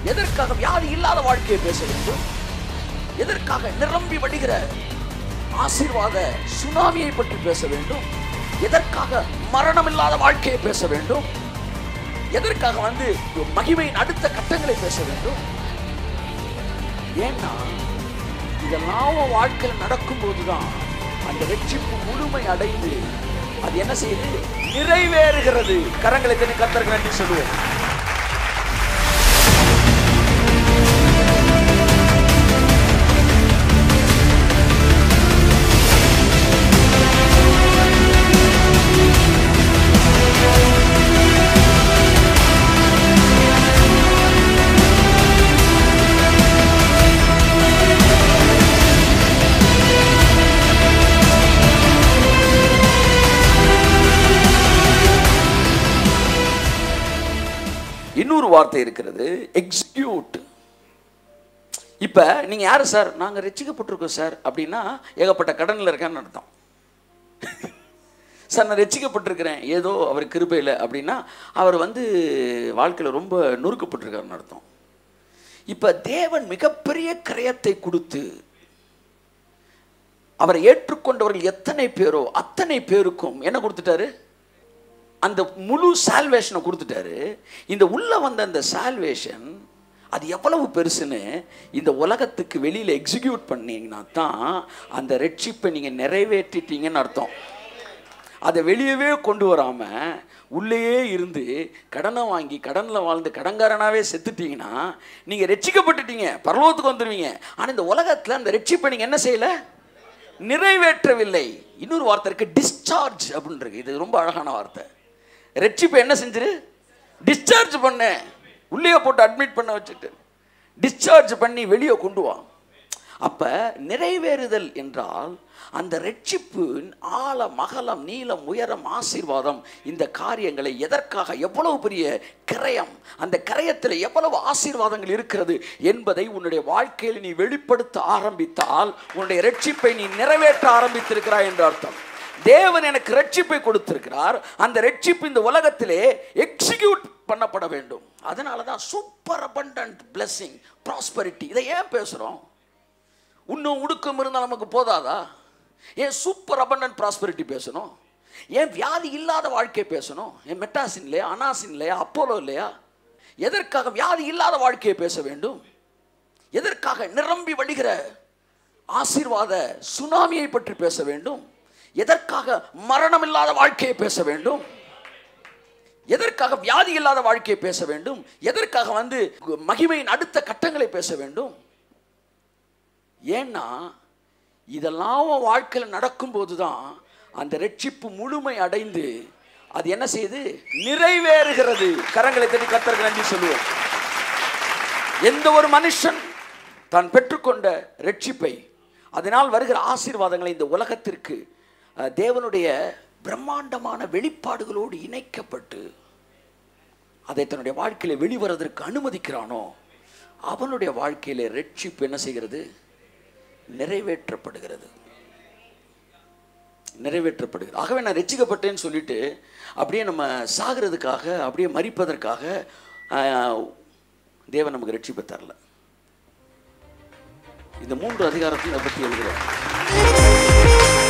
எதற்காக வியாதி இல்லாத வாழ்க்கையை பேச வேண்டும் எதற்காக நிரம்பி வடிகிற ஆசீர்வாத சுனாமியை பற்றி பேச வேண்டும் எதற்காக மரணம் இல்லாத வாழ்க்கையை பேச வேண்டும் எதற்காக வந்து மகிமையின் அடுத்த கட்டங்களை பேச வேண்டும் ஏன்னா இதெல்லாம் உன் வாழ்க்கையில் நடக்கும்போது தான் அந்த வெற்றிப்பு முழுமை அடைந்து அது என்ன செய்யுது நிறைவேறுகிறது கரங்களை தனி கத்தருக்கு நன்றி சொல்லுவோம் இன்னொரு வார்த்தை இருக்கிறது எக்ஸிக்யூட் இப்ப நீங்க யாரு சார் நாங்க ரட்சிக்கப்பட்டிருக்கோம் சார் அப்படின்னா ஏகப்பட்ட கடன்ல இருக்கேன்னு அர்த்தம் சார் நான் ரட்சிக்கப்பட்டிருக்கிறேன் ஏதோ அவர் கிருபையில் அப்படின்னா அவர் வந்து வாழ்க்கையில் ரொம்ப நொறுக்கப்பட்டிருக்காருன்னு அர்த்தம் இப்போ தேவன் மிகப்பெரிய கிரயத்தை கொடுத்து அவரை ஏற்றுக்கொண்டவர்கள் எத்தனை பேரோ அத்தனை பேருக்கும் என்ன கொடுத்துட்டாரு அந்த முழு சால்வேஷனை கொடுத்துட்டாரு இந்த உள்ள வந்த அந்த சால்வேஷன் அது எவ்வளவு பெருசுன்னு இந்த உலகத்துக்கு வெளியில எக்ஸிக்யூட் பண்ணீங்கன்னா தான் அந்த ரட்சிப்பை நீங்க நிறைவேற்றிட்டீங்கன்னு அர்த்தம் அதை வெளியவே கொண்டு வராம உள்ளேயே இருந்து கடனை வாங்கி கடன்ல வாழ்ந்து கடன்காரனாவே செத்துட்டீங்கன்னா நீங்க ரட்சிக்கப்பட்டுட்டீங்க பரலோகத்துக்கு வந்துடுவீங்க ஆனா இந்த உலகத்துல அந்த ரட்சிப்பை நீங்க என்ன செய்யல நிறைவேற்றவில்லை இன்னொரு வார்த்தை இருக்கு டிஸ்சார்ஜ் அப்படின்னு இருக்கு இது ரொம்ப அழகான வார்த்தை ரட்சிப்பை என்ன செஞ்சிரு டிஸ்சார்ஜ் பண்ண உள்ளே போட்டு அட்மிட் பண்ண வச்சுட்டு டிஸ்சார்ஜ் பண்ணி வெளியே கொண்டு வா அப்ப நிறைவேறுதல் என்றால் அந்த ரட்சிப்பின் ஆழ மகலம் நீளம் உயரம் ஆசீர்வாதம் இந்த காரியங்களை எதற்காக எவ்வளவு பெரிய கிரயம் அந்த கிரயத்தில் எவ்வளவு ஆசீர்வாதங்கள் இருக்கிறது என்பதை உன்னுடைய வாழ்க்கையில் நீ வெளிப்படுத்த ஆரம்பித்தால் உன்னுடைய ரட்சிப்பை நீ நிறைவேற்ற ஆரம்பித்திருக்கிறாய் என்று அர்த்தம் தேவன் எனக்கு ரட்சிப்பை கொடுத்திருக்கிறார் அந்த ரட்சிப்பு இந்த உலகத்திலே எக்ஸிக்யூட் பண்ணப்பட வேண்டும் அதனால தான் சூப்பர் abundant blessing ப்ராஸ்பரிட்டி இதை ஏன் பேசுகிறோம் இன்னும் உடுக்கம் இருந்தால் நமக்கு போதாதா ஏன் சூப்பர் abundant ப்ராஸ்பரிட்டி பேசணும் ஏன் வியாதி இல்லாத வாழ்க்கை பேசணும் ஏன் மெட்டாசின் இல்லையா அனாசின் இல்லையா அப்போலோ இல்லையா எதற்காக வியாதி இல்லாத வாழ்க்கையை பேச வேண்டும் எதற்காக நிரம்பி வழிகிற ஆசீர்வாத சுனாமியை பற்றி பேச வேண்டும் எதற்காக மரணம் இல்லாத வாழ்க்கையை பேச வேண்டும் எதற்காக வியாதி இல்லாத வாழ்க்கையை பேச வேண்டும் எதற்காக வந்து மகிமையின் அடுத்த கட்டங்களை பேச வேண்டும் ஏன்னா இதெல்லாம் உன் வாழ்க்கையில் நடக்கும்போது தான் அந்த ரட்சிப்பு முழுமை அடைந்து அது என்ன செய்யுது நிறைவேறுகிறது கரங்களை தட்டி கத்தருக்கு நன்றி சொல்லுவோம் எந்த ஒரு மனுஷன் தான் பெற்றுக்கொண்ட ரட்சிப்பை அதனால் வருகிற ஆசீர்வாதங்களை இந்த உலகத்திற்கு அஹ், தேவனுடைய பிரம்மாண்டமான வெளிப்பாடுகளோடு இணைக்கப்பட்டு அதை தன்னுடைய வாழ்க்கையில வெளிவரதற்கு அனுமதிக்கிறானோ அவனுடைய வாழ்க்கையில ரட்சிப்பு என்ன செய்கிறது நிறைவேற்றப்படுகிறது நிறைவேற்றப்படுகிறது ஆகவே நான் ரட்சிக்கப்பட்டேன்னு சொல்லிட்டு அப்படியே நம்ம சாகிறதுக்காக அப்படியே மறிப்பதற்காக ஆஹ், தேவன் நமக்கு ரட்சிப்பு தரல இந்த மூன்று அதிகாரத்தையும் அதை பற்றி எழுதுகிறேன்